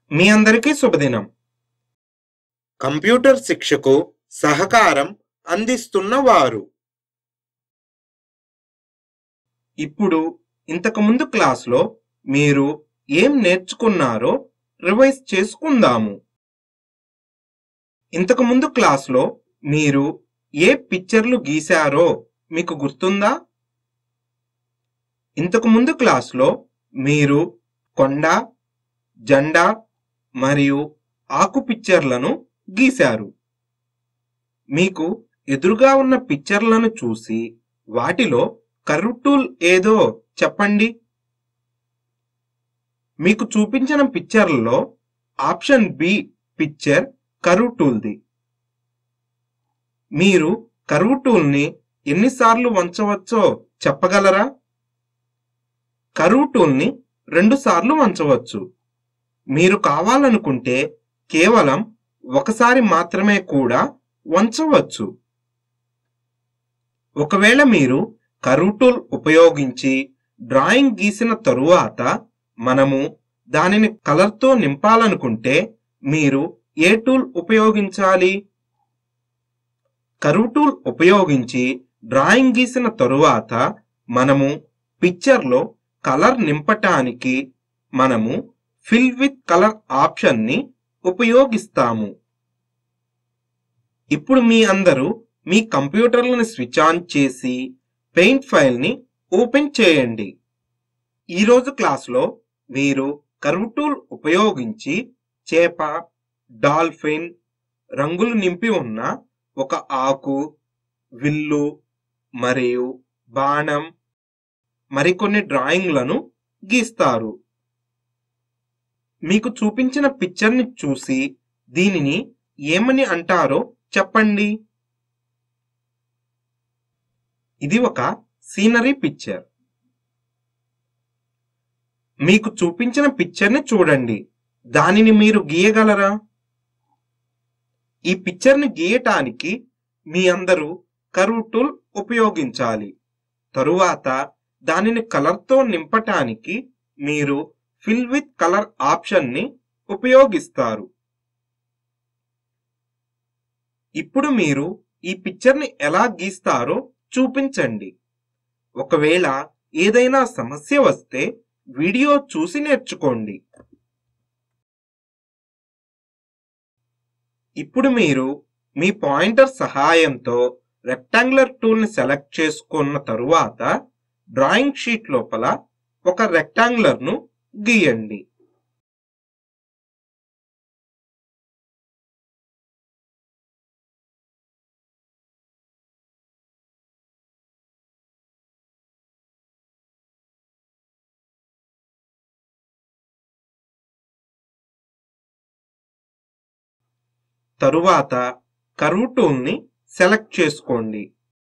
మీ అందరికీ శుభదినం కంప్యూటర్ శిక్షకు సహకారం అందిస్తున్న వారు ఇప్పుడు ఇంతకుముందు క్లాస్లో మీరు ఏం నేర్చుకున్నారో రివైజ్ చేసుకుందాము ఇంతకుముందు క్లాస్లో మీరు ఏ పిక్చర్లు గీశారో మీకు గుర్తుందా ఇంతకుముందు క్లాస్లో మీరు కొండ జెండా మరియు ఆకు పిక్చర్లను గీశారు మీకు ఎదురుగా ఉన్న పిక్చర్లను చూసి వాటిలో కర్వ్ టూల్ ఏదో చెప్పండి మీకు చూపించిన పిక్చర్లలో ఆప్షన్ బి పిక్చర్ కర్వ్ టూల్ది మీరు కర్వ్ టూల్ని ఎన్నిసార్లు వంచవచ్చో చెప్పగలరా కర్వ్ టూల్ని రెండు సార్లు వంచవచ్చు మీరు కావాలనుకుంటే కేవలం ఒకసారి మాత్రమే కూడా వంచవచ్చు ఒకవేళ మీరు కర్వ్ టూల్ ఉపయోగించి డ్రాయింగ్ గీసిన తరువాత మనము దానిని కలర్తో నింపాలనుకుంటే మీరు ఏ టూల్ ఉపయోగించాలి కర్వ్ టూల్ ఉపయోగించి డ్రాయింగ్ గీసిన తరువాత మనము పిక్చర్లో కలర్ నింపటానికి మనము ఫిల్ విత్ కలర్ ఆప్షన్ని ఉపయోగిస్తాము ఇప్పుడు మీ అందరూ మీ కంప్యూటర్లను స్విచ్ ఆన్ చేసి పెయింట్ ఫైల్ని ఓపెన్ చేయండి ఈరోజు క్లాస్లో మీరు కర్వ్ టూల్ ఉపయోగించి చేప డాల్ఫిన్ రంగులు నింపి ఉన్న ఒక ఆకు విల్లు మరియు బాణం మరికొన్ని డ్రాయింగ్లను గీస్తారు మీకు చూపించిన పిక్చర్ని చూసి దీనిని ఏమని అంటారో చెప్పండి ఇది ఒక సీనరీ పిక్చర్ మీకు చూపించిన పిక్చర్ని చూడండి దానిని మీరు గీయగలరా ఈ పిక్చర్ని గీయటానికి మీ అందరూ కర్వ్ టూల్ ఉపయోగించాలి తరువాత దానిని కలర్తో నింపటానికి మీరు ఫిల్ విత్ కలర్ ఆప్షన్ని ఉపయోగిస్తారు ఇప్పుడు మీరు ఈ పిక్చర్ని ఎలా గీస్తారో చూపించండి ఒకవేళ ఏదైనా సమస్య వస్తే వీడియో చూసి నేర్చుకోండి ఇప్పుడు మీరు మీ పాయింటర్ సహాయంతో రెక్టాంగులర్ టూల్ని సెలెక్ట్ చేసుకున్న తరువాత డ్రాయింగ్ షీట్ లోపల ఒక రెక్టాంగులర్ను గీయండి తరువాత కర్వ్ టూల్ని సెలెక్ట్ చేసుకోండి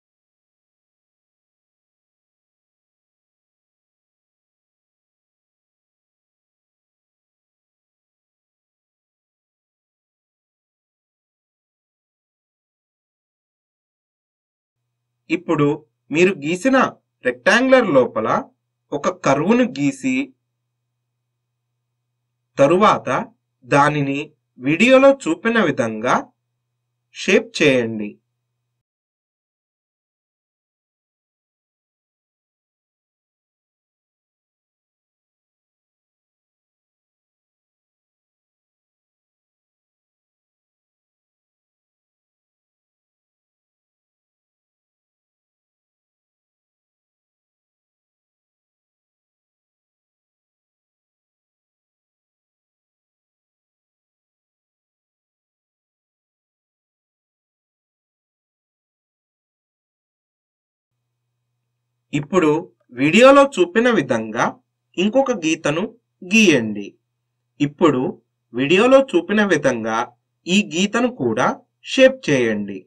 ఇప్పుడు మీరు గీసిన రెక్టాంగులర్ లోపల ఒక కర్వును గీసి తరువాత దానిని వీడియోలో చూపిన విధంగా షేప్ చేయండి ఇప్పుడు వీడియోలో చూపిన విధంగా ఇంకొక గీతను గీయండి ఇప్పుడు వీడియోలో చూపిన విధంగా ఈ గీతను కూడా షేప్ చేయండి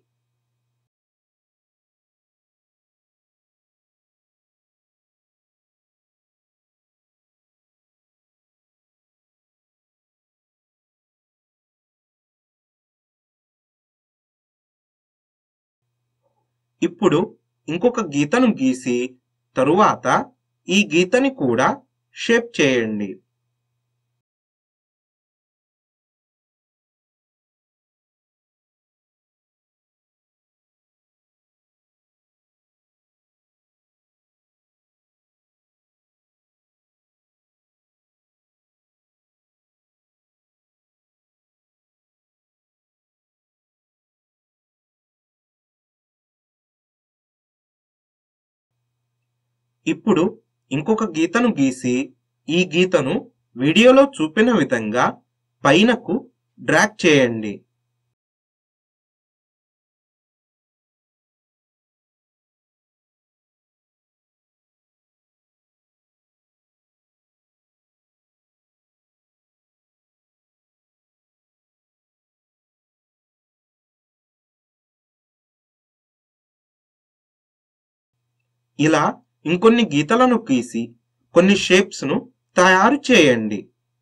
ఇప్పుడు ఇంకొక గీతను గీసి తరువాత ఈ గీతని కూడా షేప్ చేయండి ఇప్పుడు ఇంకొక గీతను గీసి ఈ గీతను వీడియోలో చూపిన విధంగా పైనకు డ్రాగ్ చేయండి ఇలా ఇంకొన్ని గీతలను గీసి కొన్ని షేప్స్ ను తయారు చేయండి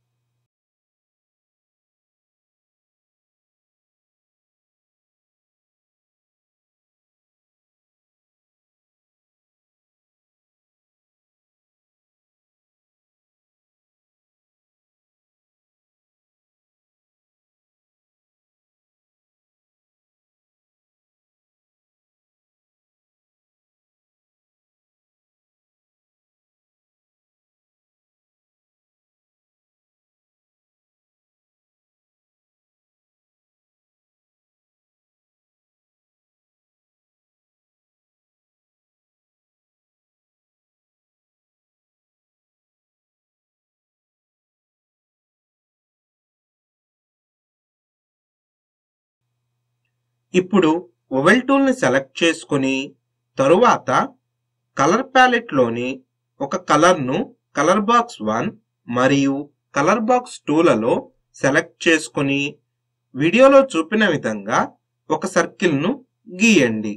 ఇప్పుడు ఓవెల్ టూల్ ని సెలెక్ట్ చేసుకుని తరువాత కలర్ ప్యాలెట్ లోని ఒక కలర్ ను కలర్ బాక్స్ వన్ మరియు కలర్ బాక్స్ టూలలో సెలెక్ట్ చేసుకుని వీడియోలో చూపిన విధంగా ఒక సర్కిల్ ను గీయండి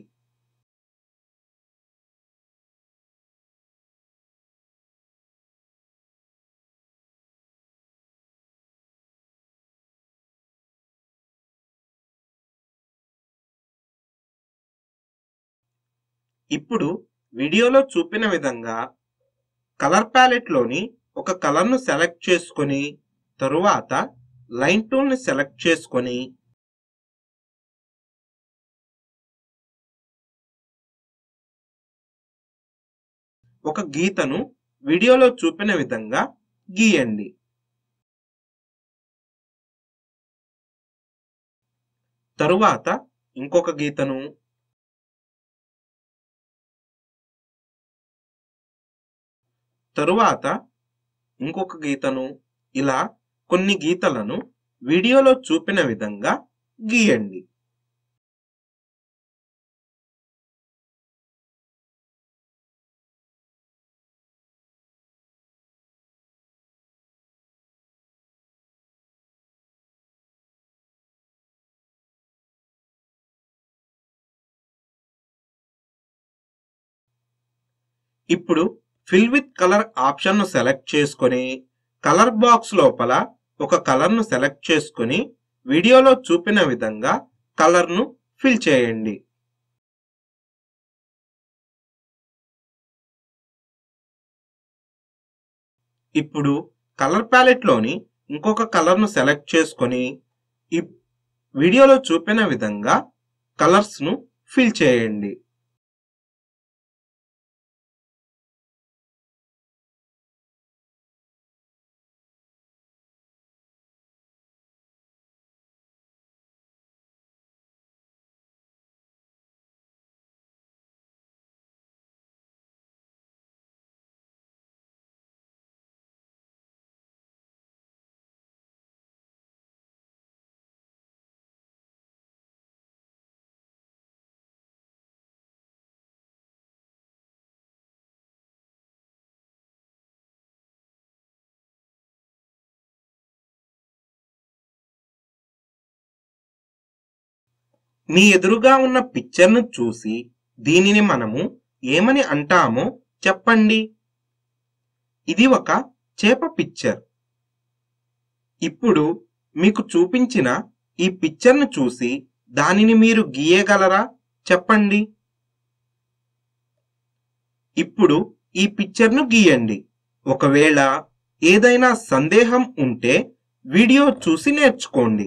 ఇప్పుడు వీడియోలో చూపిన విధంగా కలర్ ప్యాలెట్ లోని ఒక కలర్ ను సెలెక్ట్ చేసుకొని తరువాత లైన్ టూల్ ని సెలెక్ట్ చేసుకొని ఒక గీతను వీడియోలో చూపిన విధంగా గీయండి తరువాత ఇంకొక గీతను తరువాత ఇంకొక గీతను ఇలా కొన్ని గీతలను వీడియోలో చూపిన విధంగా గీయండి ఇప్పుడు ఫిల్ విత్ కలర్ ఆప్షన్ ను సెలెక్ట్ చేసుకొని కలర్ బాక్స్ లోపల ఒక కలర్ ను సెలెక్ట్ చేసుకొని వీడియోలో చూపిన విధంగా కలర్ ను ఫిల్ చేయండి ఇప్పుడు కలర్ ప్యాలెట్ లోని ఇంకొక కలర్ ను సెలెక్ట్ చేసుకొని ఈ వీడియోలో చూపిన విధంగా కలర్స్ ను ఫిల్ చేయండి మీ ఎదురుగా ఉన్న పిక్చర్ను చూసి దీనిని మనము ఏమని అంటామో చెప్పండి ఇది ఒక చేప పిక్చర్ ఇప్పుడు మీకు చూపించిన ఈ పిక్చర్ను చూసి దానిని మీరు గీయగలరా చెప్పండి ఇప్పుడు ఈ పిక్చర్ను గీయండి ఒకవేళ ఏదైనా సందేహం ఉంటే వీడియో చూసి నేర్చుకోండి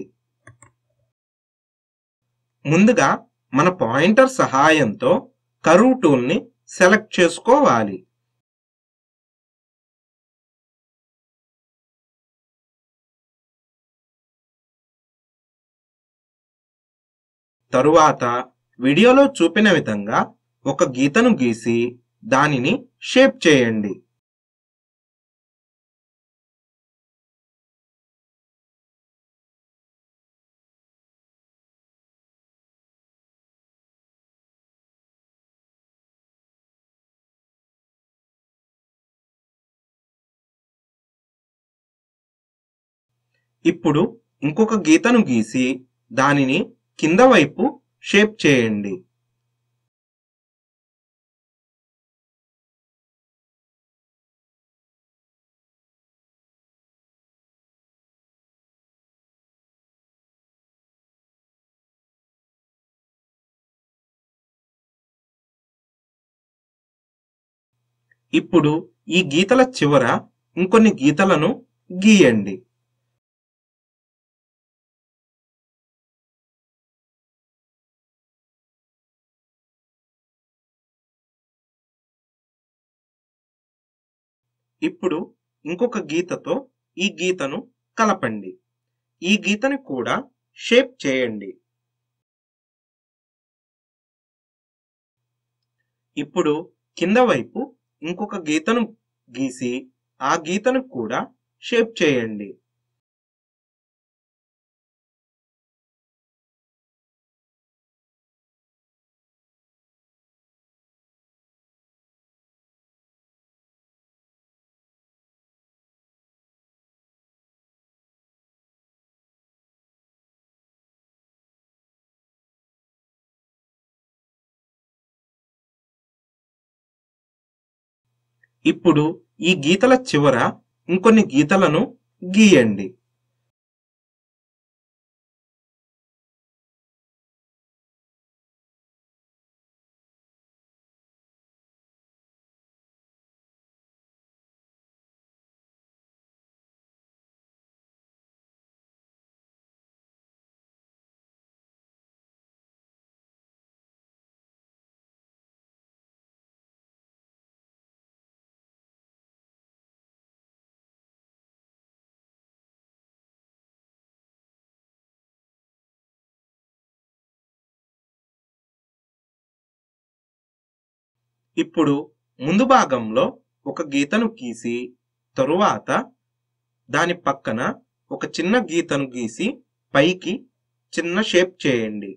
ముందుగా మన పాయింటర్ సహాయంతో కరువు టూల్ని సెలెక్ట్ చేసుకోవాలి తరువాత వీడియోలో చూపిన విధంగా ఒక గీతను గీసి దానిని షేప్ చేయండి ఇప్పుడు ఇంకొక గీతను గీసి దానిని కింద వైపు షేప్ చేయండి ఇప్పుడు ఈ గీతల చివర ఇంకొన్ని గీతలను గీయండి ఇప్పుడు ఇంకొక గీతతో ఈ గీతను కలపండి ఈ గీతని కూడా షేప్ చేయండి ఇప్పుడు కింద వైపు ఇంకొక గీతను గీసి ఆ గీతను కూడా షేప్ చేయండి ఇప్పుడు ఈ గీతల చివర ఇంకొన్ని గీతలను గీయండి ఇప్పుడు ముందు భాగంలో ఒక గీతను గీసి తరువాత దాని పక్కన ఒక చిన్న గీతను గీసి పైకి చిన్న షేప్ చేయండి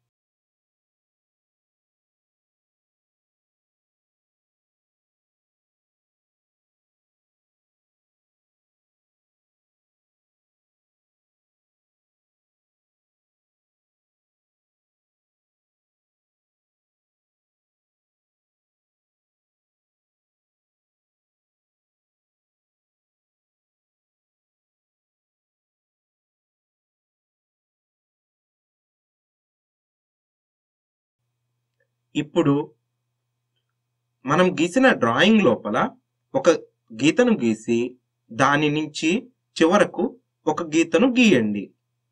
ఇప్పుడు మనం గీసిన డ్రాయింగ్ లోపల ఒక గీతను గీసి దాని నుంచి చివరకు ఒక గీతను గీయండి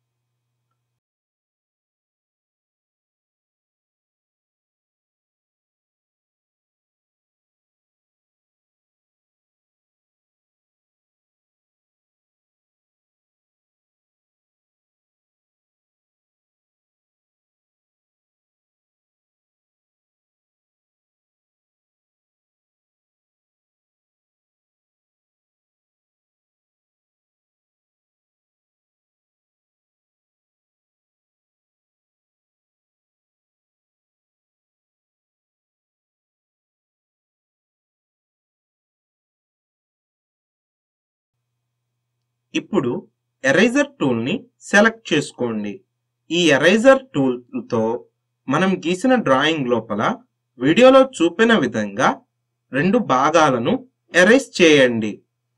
ఇప్పుడు ఎరేజర్ టూల్ ని సెలెక్ట్ చేసుకోండి ఈ ఎరేజర్ టూల్ తో మనం గీసిన డ్రాయింగ్ లోపల వీడియోలో చూపిన విధంగా రెండు భాగాలను ఎరేజ్ చేయండి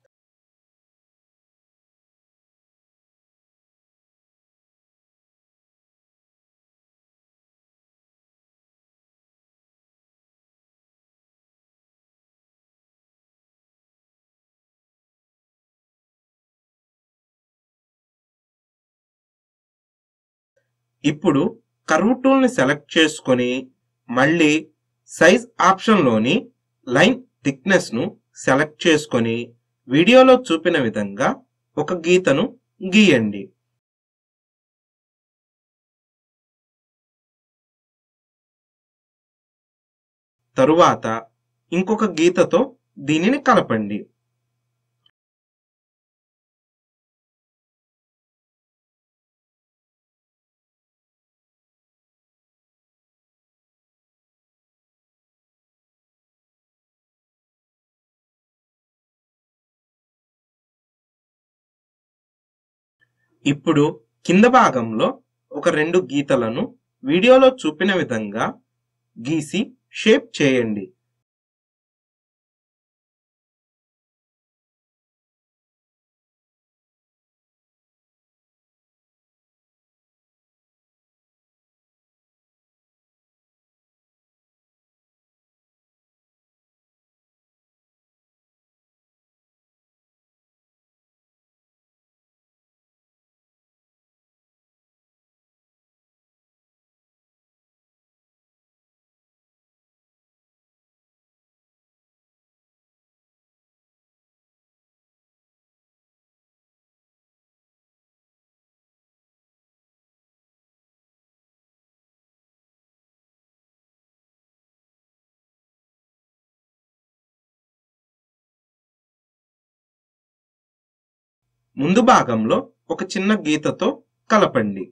ఇప్పుడు కర్వ్ టూల్ ని సెలెక్ట్ చేసుకొని మళ్ళీ సైజ్ ఆప్షన్లోని లైన్ థిక్నెస్ ను సెలెక్ట్ చేసుకొని వీడియోలో చూపిన విధంగా ఒక గీతను గీయండి తరువాత ఇంకొక గీతతో దీనిని కలపండి ఇప్పుడు కింద భాగంలో ఒక రెండు గీతలను వీడియోలో చూపిన విధంగా గీసి షేప్ చేయండి ముందు భాగంలో ఒక చిన్న గీతతో కలపండి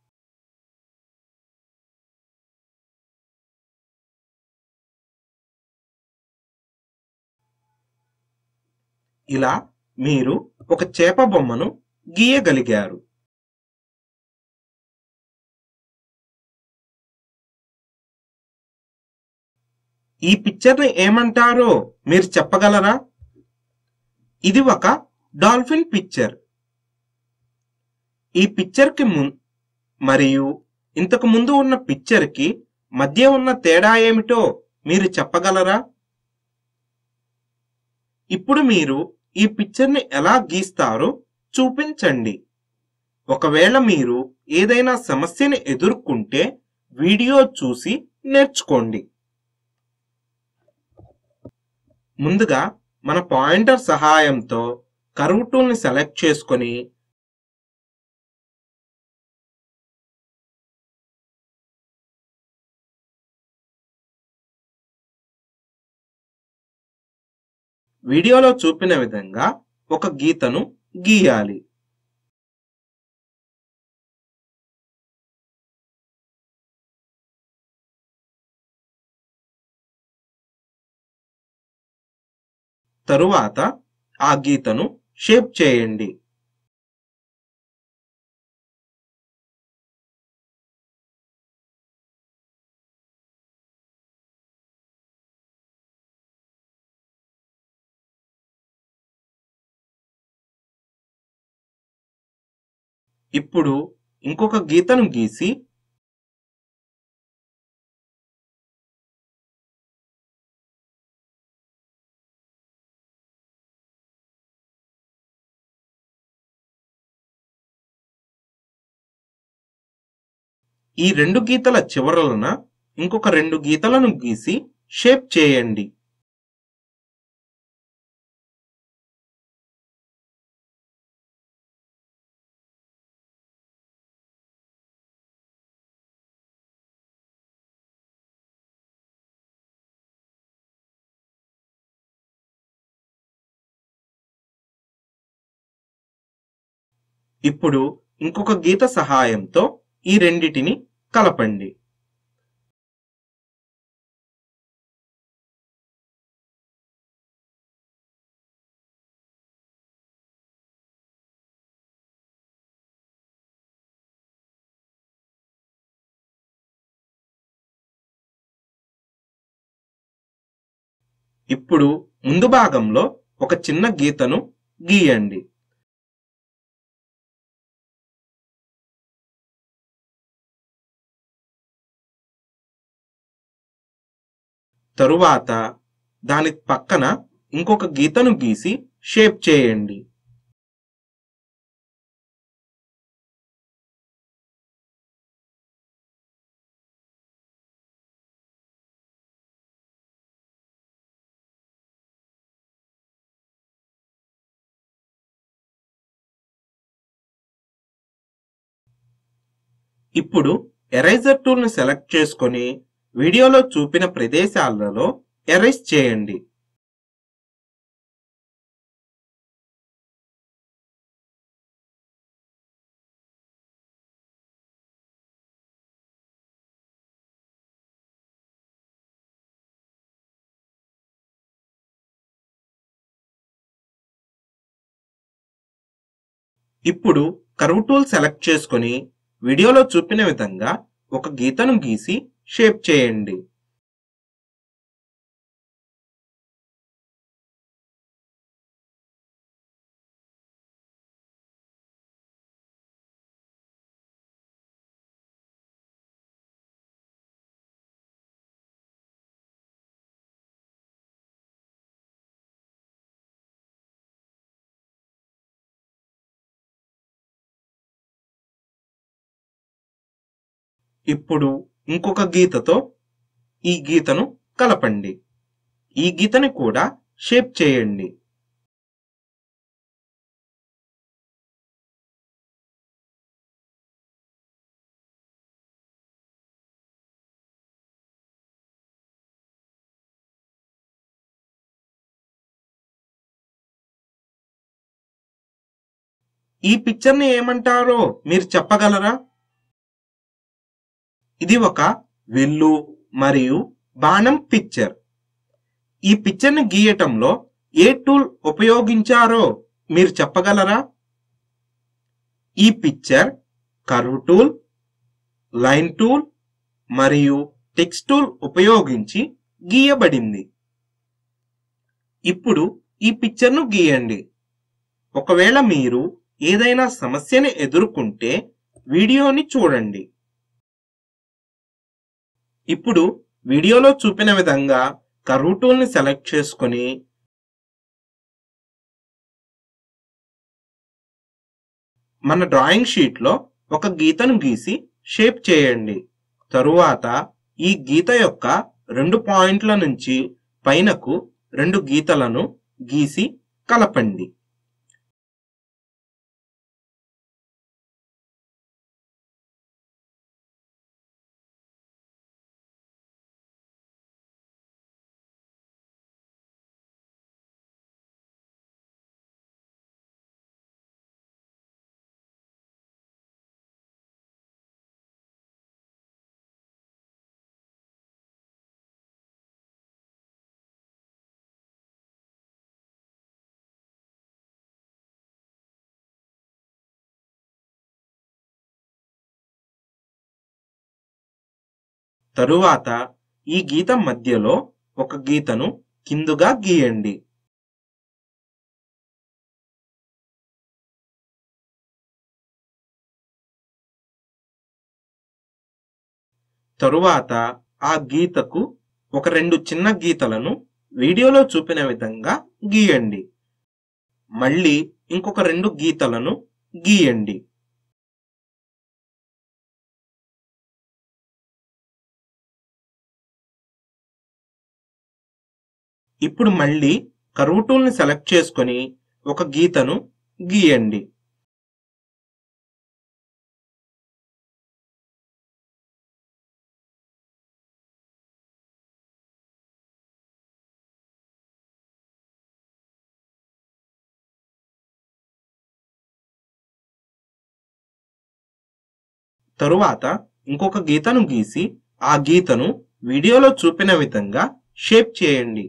ఇలా మీరు ఒక చేప బొమ్మను గీయగలిగారు ఈ పిక్చర్ని ఏమంటారో మీరు చెప్పగలరా ఇది ఒక డాల్ఫిన్ పిక్చర్ ఈ పిక్చర్కి ము మరియు ఇంతకు ముందు ఉన్న పిక్చర్కి మధ్య ఉన్న తేడా ఏమిటో మీరు చెప్పగలరా ఇప్పుడు మీరు ఈ పిక్చర్ని ఎలా గీస్తారో చూపించండి ఒకవేళ మీరు ఏదైనా సమస్యని ఎదుర్కొంటే వీడియో చూసి నేర్చుకోండి ముందుగా మన పాయింటర్ సహాయంతో కర్వ్ టూల్ని సెలెక్ట్ చేసుకొని వీడియోలో చూపిన విధంగా ఒక గీతను గీయాలి తరువాత ఆ గీతను షేప్ చేయండి ఇప్పుడు ఇంకొక గీతను గీసి ఈ రెండు గీతల చివరలన ఇంకొక రెండు గీతలను గీసి షేప్ చేయండి ఇప్పుడు ఇంకొక గీత సహాయంతో ఈ రెండిటిని కలపండి ఇప్పుడు ముందు భాగంలో ఒక చిన్న గీతను గీయండి తరువాత దాని పక్కన ఇంకొక గీతను గీసి షేప్ చేయండి ఇప్పుడు ఎరైజర్ టూల్ ని సెలెక్ట్ చేసుకొని వీడియోలో చూపిన ప్రదేశాలలో ఎరేస్ చేయండి ఇప్పుడు కర్వ్ టూల్ సెలెక్ట్ చేసుకొని వీడియోలో చూపిన విధంగా ఒక గీతను గీసి షేప్ చేయండి ఇప్పుడు ఇంకొక గీతతో ఈ గీతను కలపండి ఈ గీతని కూడా షేప్ చేయండి ఈ పిక్చర్ని ఏమంటారో మీరు చెప్పగలరా ఇది ఒక విల్లు మరియు బాణం పిక్చర్ ఈ పిక్చర్ని గీయటంలో ఏ టూల్ ఉపయోగించారో మీరు చెప్పగలరా ఈ picture curve tool line tool మరియు టెక్స్ట్ టూల్ ఉపయోగించి గీయబడింది ఇప్పుడు ఈ పిక్చర్ను గీయండి ఒకవేళ మీరు ఏదైనా సమస్యని ఎదుర్కొంటే వీడియోని చూడండి ఇప్పుడు వీడియోలో చూపిన విధంగా కర్వ్ టూల్ని సెలెక్ట్ చేసుకొని మన డ్రాయింగ్ షీట్లో ఒక గీతను గీసి షేప్ చేయండి తరువాత ఈ గీత యొక్క రెండు పాయింట్ల నుంచి పైనకు రెండు గీతలను గీసి కలపండి తరువాత ఈ గీత మధ్యలో ఒక గీతను కిందుగా గీయండి తరువాత ఆ గీతకు ఒక రెండు చిన్న గీతలను వీడియోలో చూపిన విధంగా గీయండి మళ్ళీ ఇంకొక రెండు గీతలను గీయండి ఇప్పుడు మళ్ళీ కర్వ్ టూల్ని సెలెక్ట్ చేసుకొని ఒక గీతను గీయండి తరువాత ఇంకొక గీతను గీసి ఆ గీతను వీడియోలో చూపిన విధంగా షేప్ చేయండి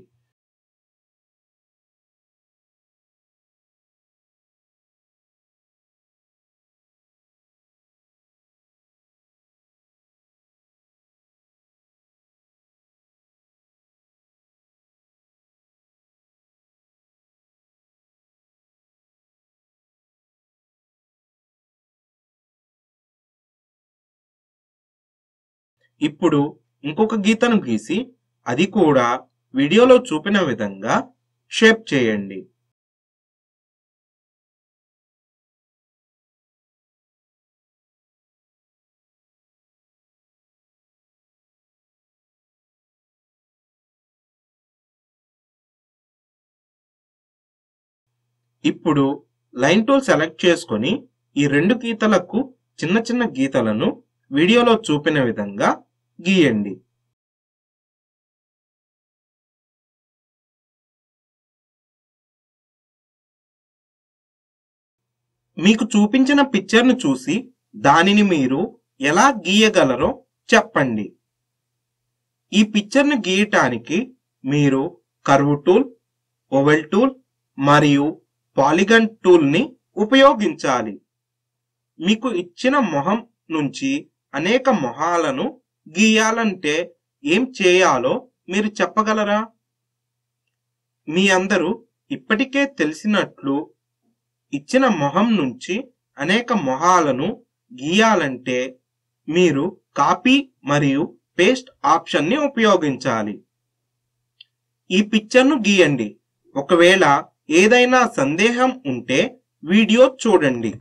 ఇప్పుడు ఇంకొక గీతను గీసి అది కూడా వీడియోలో చూపిన విధంగా షేప్ చేయండి ఇప్పుడు లైన్ టూల్ సెలెక్ట్ చేసుకొని ఈ రెండు గీతలకు చిన్న చిన్న గీతలను వీడియోలో చూపిన విధంగా గీయండి మీకు చూపించిన పిక్చర్ను చూసి దానిని మీరు ఎలా గీయగలరో చెప్పండి ఈ పిక్చర్ను గీయటానికి మీరు కర్వ్ టూల్ ఓవెల్ టూల్ మరియు పాలిగన్ టూల్ని ఉపయోగించాలి మీకు ఇచ్చిన మొహం నుంచి అనేక మొహాలను గీయాలంటే ఏం చేయాలో మీరు చెప్పగలరా మీ అందరూ ఇప్పటికే తెలిసినట్లు ఇచ్చిన మొహం నుంచి అనేక మొహాలను గీయాలంటే మీరు కాపీ మరియు పేస్ట్ ఆప్షన్ని ఉపయోగించాలి ఈ పిక్చర్ను గీయండి ఒకవేళ ఏదైనా సందేహం ఉంటే వీడియో చూడండి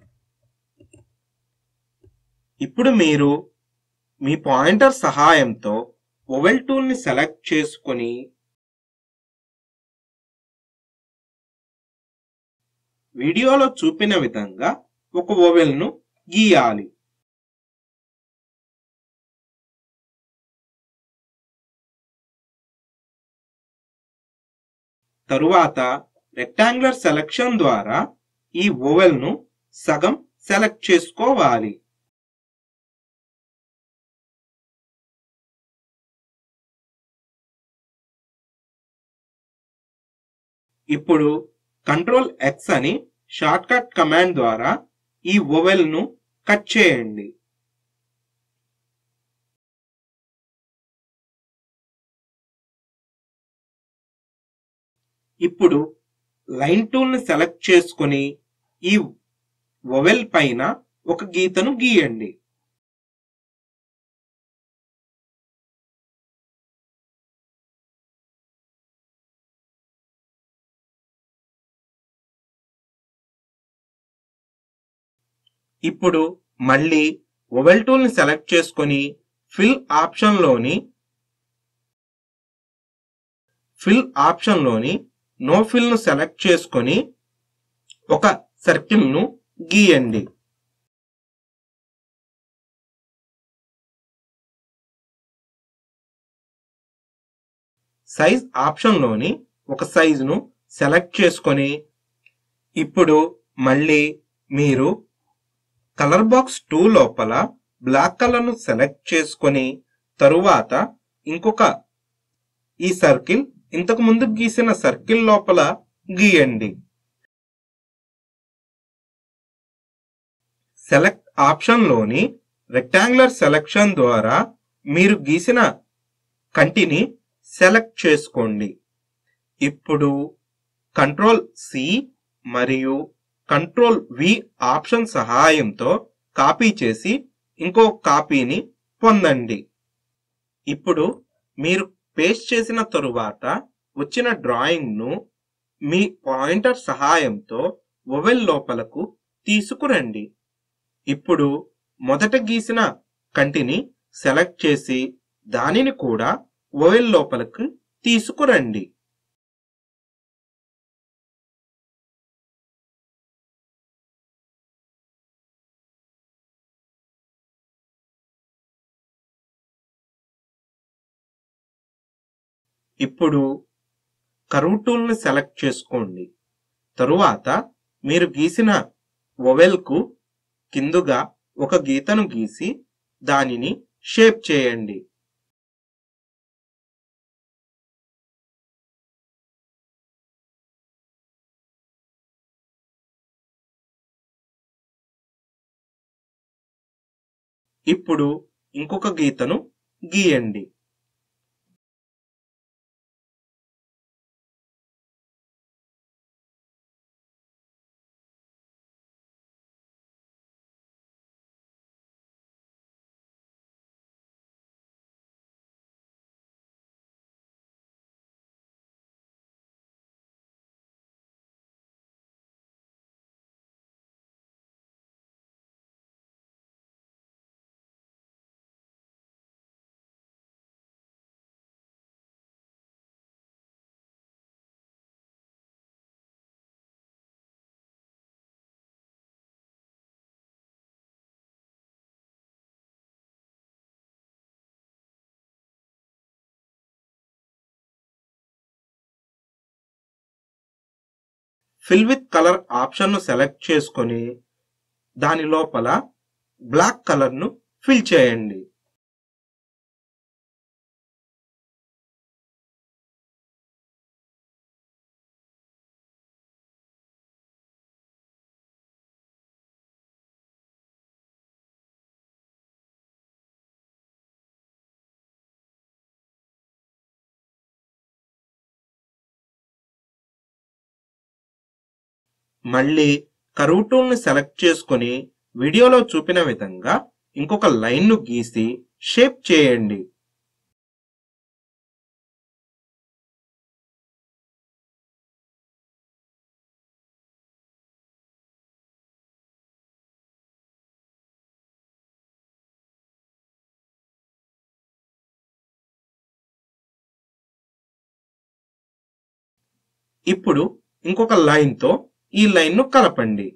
ఇప్పుడు మీరు మీ పాయింటర్ సహాయంతో ఓవెల్ టూల్ని సెలెక్ట్ చేసుకొని వీడియోలో చూపిన విధంగా ఒక ఓవెల్ను గీయాలి తరువాత రెక్టాంగులర్ సెలక్షన్ ద్వారా ఈ ఓవెల్ను సగం సెలెక్ట్ చేసుకోవాలి ఇప్పుడు కంట్రోల్ ఎక్స్ అని షార్ట్ కట్ కమాండ్ ద్వారా ఈ ఓవెల్ ను కట్ చేయండి ఇప్పుడు లైన్ టూల్ ని సెలెక్ట్ చేసుకొని ఈ ఓవెల్ పైన ఒక గీతను గీయండి ఇప్పుడు మళ్ళీ ఓవెల్ టూల్ ని సెలెక్ట్ చేసుకొని ఫిల్ ఆప్షన్ లోని ఫిల్ ఆప్షన్ లోని నో ఫిల్ ను సెలెక్ట్ చేసుకొని ఒక సర్కిల్ ను గీయండి సైజ్ ఆప్షన్ లోని ఒక సైజును సెలెక్ట్ చేసుకొని ఇప్పుడు మళ్ళీ మీరు కలర్ బాక్స్ టూ లోపల బ్లాక్ కలర్ ను సెలెక్ట్ చేసుకొని తరువాత ఇంకొక ఈ సర్కిల్ ఇంతకు ముందు గీసిన సర్కిల్ లోపల గీయండి సెలెక్ట్ ఆప్షన్ లోని రెక్టాంగులర్ సెలెక్షన్ ద్వారా మీరు గీసిన కంటిని సెలెక్ట్ చేసుకోండి ఇప్పుడు కంట్రోల్ సి మరియు కంట్రోల్ వి ఆప్షన్ సహాయంతో కాపీ చేసి ఇంకో కాపీని పొందండి ఇప్పుడు మీరు పేస్ట్ చేసిన తరువాత వచ్చిన డ్రాయింగ్ ను మీ పాయింటర్ సహాయంతో ఓవెల్ లోపలకు తీసుకురండి ఇప్పుడు మొదట గీసిన కంటిని సెలెక్ట్ చేసి దానిని కూడా ఓవెల్ లోపలకు తీసుకురండి ఇప్పుడు కర్వ్ టూల్ ని సెలెక్ట్ చేసుకోండి తరువాత మీరు గీసిన ఓవెల్ కు కిందుగా ఒక గీతను గీసి దానిని షేప్ చేయండి ఇప్పుడు ఇంకొక గీతను గీయండి ఫిల్ విత్ కలర్ ఆప్షన్ ను సెలెక్ట్ చేసుకొని దాని లోపల బ్లాక్ కలర్ను ఫిల్ చేయండి మళ్ళీ కరువు టూల్ని సెలెక్ట్ చేసుకొని వీడియోలో చూపిన విధంగా ఇంకొక లైన్ను గీసి షేప్ చేయండి ఇప్పుడు ఇంకొక లైన్తో ఈ లైన్ను కలపండి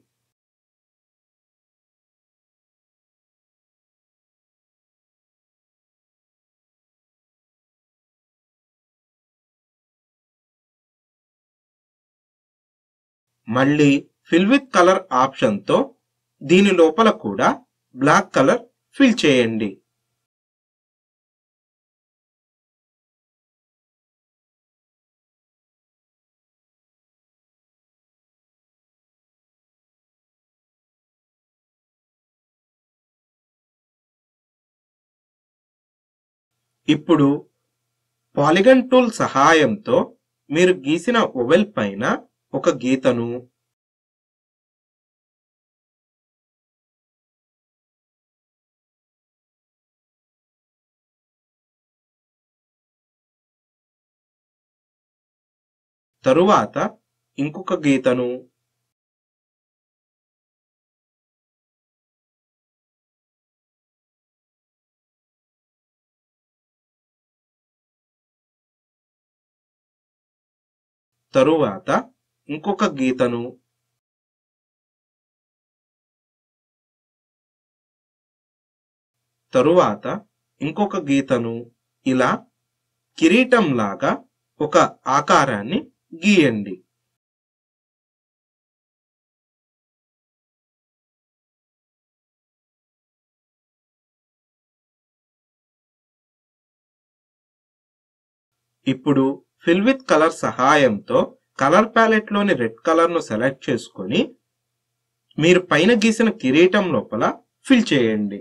మళ్ళీ ఫిల్ విత్ కలర్ ఆప్షన్తో దీని లోపల కూడా బ్లాక్ కలర్ ఫిల్ చేయండి ఇప్పుడు పాలిగన్ టూల్ సహాయంతో మీరు గీసిన ఓవెల్ పైన ఒక గీతను తరువాత ఇంకొక గీతను తరువాత ఇంకొక గీతను తరువాత ఇంకొక గీతను ఇలా కిరీటంలాగా ఒక ఆకారాన్ని గీయండి ఇప్పుడు ఫిల్ విత్ కలర్ సహాయంతో కలర్ ప్యాలెట్ లోని రెడ్ కలర్ ను సెలెక్ట్ చేసుకొని మీరు పైన గీసిన కిరీటం లోపల ఫిల్ చేయండి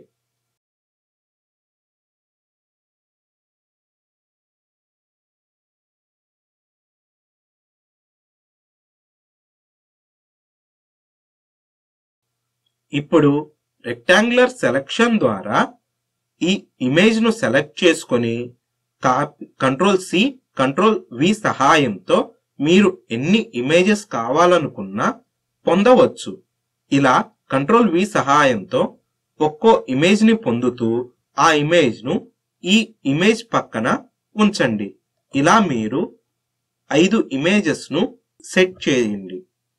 ఇప్పుడు రెక్టాంగులర్ సెలెక్షన్ ద్వారా ఈ ఇమేజ్ ను సెలెక్ట్ చేసుకొని కంట్రోల్ సి కంట్రోల్ వి సహాయంతో మీరు ఎన్ని ఇమేజెస్ కావాలనుకున్నా పొందవచ్చు ఇలా కంట్రోల్ వి సహాయంతో ఒక్కో ఇమేజ్ ని పొందుతూ ఆ ఇమేజ్ ను ఈ ఇమేజ్ పక్కన ఉంచండి ఇలా మీరు ఐదు ఇమేజెస్ ను సెట్ చేయండి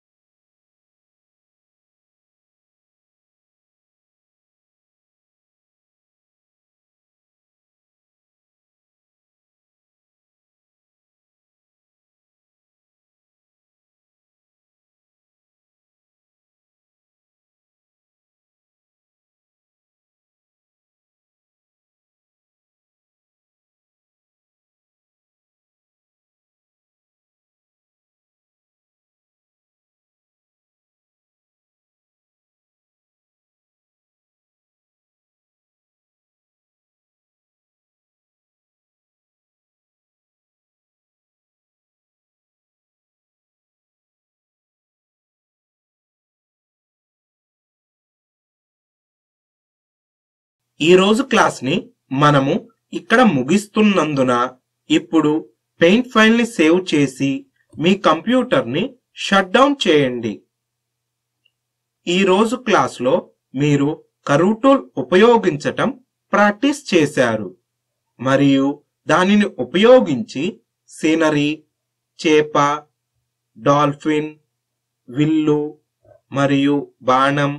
ఈ రోజు క్లాస్ ని మనము ఇక్కడ ముగిస్తున్నందున ఇప్పుడు పెయింట్ ఫైల్ ని సేవ్ చేసి మీ కంప్యూటర్ ని షట్ డౌన్ చేయండి ఈ రోజు క్లాస్ లో మీరు కరువు టూల్ ఉపయోగించటం ప్రాక్టీస్ చేశారు మరియు దానిని ఉపయోగించి సీనరీ చేప డాల్ఫిన్ విల్లు మరియు బాణం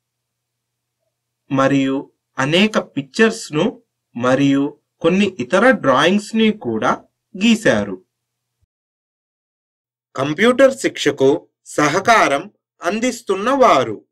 మరియు అనేక పిక్చర్స్ ను మరియు కొన్ని ఇతర డ్రాయింగ్స్ ని కూడా గీశారు కంప్యూటర్ శిక్షకు సహకారం అందిస్తున్న వారు